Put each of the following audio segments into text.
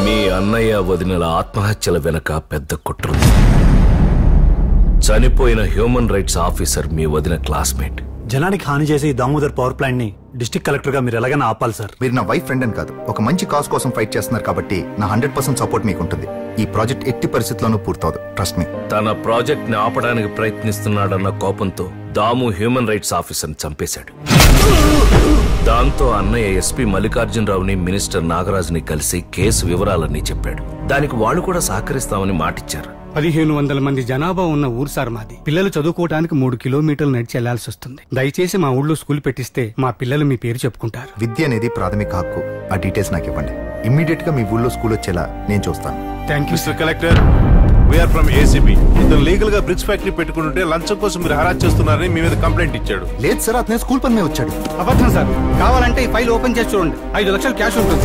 మీ అన్నయ్య వదినల ఆత్మహత్యల వెనక పెద్ద కుట్ర ఉంది. చనిపోయిన హ్యూమన్ రైట్స్ ఆఫీసర్ మీ వదిన క్లాస్మేట్ జనానికి హాని చేసే ఈ దామోదర్ పవర్ ప్లాంట్ ని డిస్ట్రిక్ట్ కలెక్టర్ గా మీరు ఎలాగైనా ఆపాలి సార్ మీరు నా వైఫ్ ఫ్రెండ్ అని కాదు ఒక మంచి కాజ్ కోసం ఫైట్ చేస్తున్నారు కాబట్టి నా హండ్రెడ్ పర్సెంట్ సపోర్ట్ మీకు ఉంటుంది ఈ ప్రాజెక్ట్ ఎట్టి పరిస్థితుల్లోనూ పూర్తవదు ట్రస్ట్ మీ తన ప్రాజెక్ట్ ని ఆపడానికి ప్రయత్నిస్తున్నాడన్న కోపంతో దాము హ్యూమన్ రైట్స్ ఆఫీసర్ని చంపేశాడు దాంతో అన్నయ్య ఎస్పీ మల్లికార్జునరావుని మినిస్టర్ నాగరాజుని కలిసి కేసు వివరాలన్నీ చెప్పాడు దానికి వాళ్ళు కూడా సహకరిస్తామని మాటిచ్చారు పదిహేను వందల మంది జనాభా ఉన్న ఊరు సార్ మాది పిల్లలు చదువుకోవడానికి మూడు కిలోమీటర్లు నడిచి వెళ్లాల్సి వస్తుంది దయచేసి మా ఊళ్ళో స్కూల్ పెట్టిస్తే మా పిల్లలు మీ పేరు చెప్పుకుంటారు విద్య అనేది ప్రాథమిక హక్కు ఆ డీటెయిల్స్ నాకు ఇవ్వండి ఇమ్మీడియట్ గా మీ ఊళ్ళో స్కూల్ వచ్చేలా నేను చూస్తాను thank you mister collector we're from ACB ఇతను లీగల్ గా బ్రిడ్జ్ ఫ్యాక్టరీ పెట్టుకుంటుంటే లంచం కోసం మీరు హరాజ్ చేస్తున్నారని మీ మీద కంప్లైంట్ ఇచ్చాడు లేదు సార్ అతనే స్కూల్ పని మీద వచ్చాడు అబద్ధం సార్ కావాలంటే ఈ ఫైల్ ఓపెన్ చేసి చూడండి ఐదు లక్షలు క్యాష్ ఉంటుంది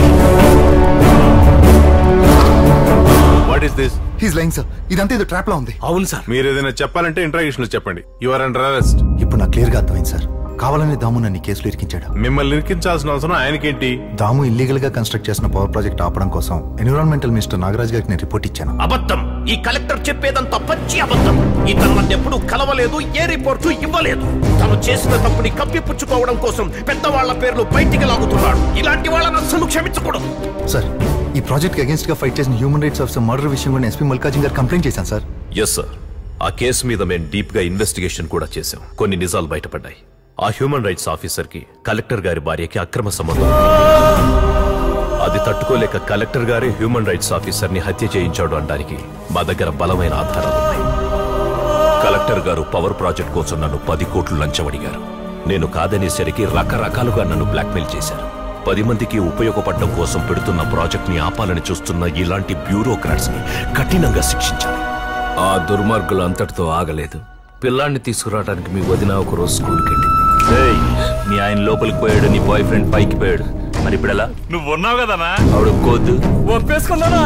what is this he's lying sir ఇదంతా ఏదో ట్రాప్ లా ఉంది అవును సార్ మీరు ఏదైనా చెప్పాలంటే ఇంట్రాగేషన్ లో చెప్పండి యు ఆర్ అండర్ అరెస్ట్ ఇప్పుడు నాకు క్లియర్ గా అర్థమైంది సార్ కావాలని దాము నన్ను ఈ కేసులో ఇరికించాడు మిమ్మల్ని ఇరికించాల్సిన అవసరం ఆయనకేంటి దాము ఇల్లీగల్ గా కన్స్ట్రక్ట్ చేసిన పవర్ ప్రాజెక్ట్ ఆపడం కోసం ఎన్విరాన్మెంటల్ మినిస్టర్ నాగరాజ్ గారికి నేను రిపోర్ట్ ఇచ్చాను అబద్ధం ఈ కలెక్టర్ చెప్పేదంతా పచ్చి అబద్ధం ఇతను నన్ను ఎప్పుడు కలవలేదు ఏ రిపోర్టు ఇవ్వలేదు తను చేసిన తప్పుని కప్పిపుచ్చుకోవడం కోసం పెద్దవాళ్ల పేర్లు బయటికి లాగుతున్నాడు ఇలాంటి వాళ్ళని అస్సలు క్షమించకూడదు సార్ ఈ ప్రాజెక్ట్ అగేన్స్ట్ గా ఫైట్ చేసిన హ్యూమన్ రైట్స్ ఆఫీసర్ మర్డర్ విషయం కూడా ఎస్పీ మల్లికార్జున్ గారు కంప్లైంట్ చేశాను సార్ ఎస్ సార్ ఆ కేసు మీద మేము డీప్ గా ఇన్వెస్టిగేషన్ కూడా చేశాం కొన్ని నిజాలు బయటపడ్డాయి ఆ హ్యూమన్ రైట్స్ ఆఫీసర్ కి కలెక్టర్ గారి భార్యకి అక్రమ సంబంధం అది తట్టుకోలేక కలెక్టర్ గారే హ్యూమన్ రైట్స్ ఆఫీసర్ ని హత్య చేయించాడు అనడానికి మా దగ్గర బలమైన ఆధారాలున్నాయి కలెక్టర్ గారు పవర్ ప్రాజెక్ట్ కోసం నన్ను పది కోట్లు లంచం అడిగారు నేను కాదనేసరికి రకరకాలుగా నన్ను బ్లాక్మెయిల్ చేశారు పది మందికి ఉపయోగపడడం కోసం పెడుతున్న ప్రాజెక్ట్ ని ఆపాలని చూస్తున్న ఇలాంటి బ్యూరోక్రాట్స్ ని కఠినంగా శిక్షించాలి ఆ దుర్మార్గులు అంతటితో ఆగలేదు పిల్లాన్ని తీసుకురావడానికి మీ వదిన ఒక రోజు స్కూల్కి వెళ్ళింది మీ ఆయన లోపలికి పోయాడు నీ బాయ్ ఫ్రెండ్ పైకి పోయాడు మరి ఇప్పుడు ఎలా నువ్వు ఉన్నావు కదనా ఆవిడ కోద్దు ఒప్పేసుకున్నారా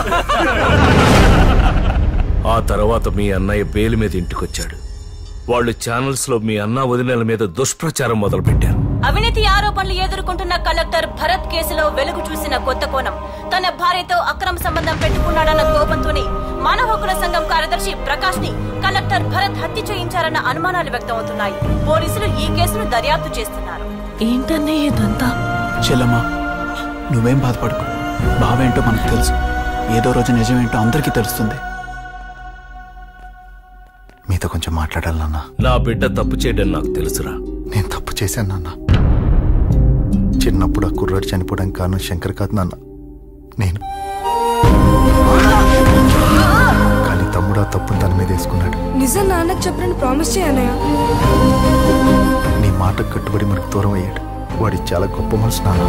ఆ తర్వాత మీ అన్నయ్య బెయిల్ మీద ఇంటికొచ్చాడు వాళ్ళు ఛానల్స్ లో మీ అన్న వదినల మీద దుష్ప్రచారం మొదలుపెట్టారు అవినీతి ఆరోపణలు ఎదుర్కొంటున్న కలెక్టర్ భరత్ కేసులో వెలుగు చూసిన కొత్త కోణం తన భార్యతో అక్రమ సంబంధం పెట్టుకున్నాడన్న కోపంతోనే మానవ హక్కుల సంఘం కార్యదర్శి ప్రకాష్ ని కలెక్టర్ భరత్ హత్య చేయించారన్న అనుమానాలు వ్యక్తమవుతున్నాయి పోలీసులు ఈ కేసును దర్యాప్తు చేస్తున్నారు ఏంటన్నయ్య ఇదంతా చెల్లమ్మా నువ్వేం బాధపడకు బావేంటో మనకు తెలుసు ఏదో రోజు నిజమేంటో అందరికీ తెలుస్తుంది మీతో కొంచెం మాట్లాడాలి నాన్న నా బిడ్డ తప్పు చేయడం నాకు తెలుసురా నేను తప్పు చేశాను నాన్న చిన్నప్పుడు ఆ కుర్రాడు చనిపోవడానికి కారణం శంకర్ కాదు నాన్న నేను కానీ తమ్ముడు ఆ తప్పును తన మీద వేసుకున్నాడు నిజం నాన్నకు చెప్పనని ప్రామిస్ చేయనయ్య నీ మాటకు కట్టుబడి మనకు దూరం అయ్యాడు వాడి చాలా గొప్ప మనసు నాన్న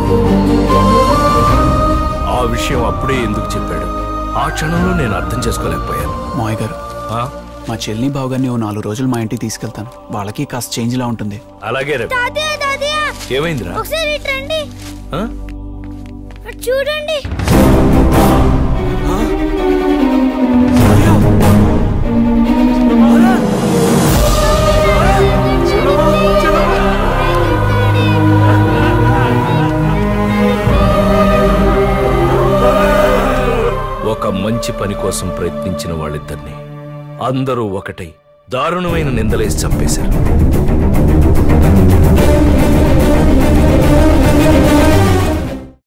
ఆ విషయం అప్పుడే ఎందుకు చెప్పాడు ఆ క్షణంలో నేను అర్థం చేసుకోలేకపోయాను మాయ్ గారు ఆ? మా చెల్లి బావగారిని ఓ నాలుగు రోజులు మా ఇంటికి తీసుకెళ్తాను వాళ్ళకి కాస్త చేంజ్ లా ఉంటుంది అలాగే రే ఏమైందిరా ఒకసారి ఇటు రండి ఆ? అటు చూడండి ఒక మంచి పని కోసం ప్రయత్నించిన వాళ్ళిద్దరిని అందరూ ఒకటై దారుణమైన నిందలేసి చంపేశారు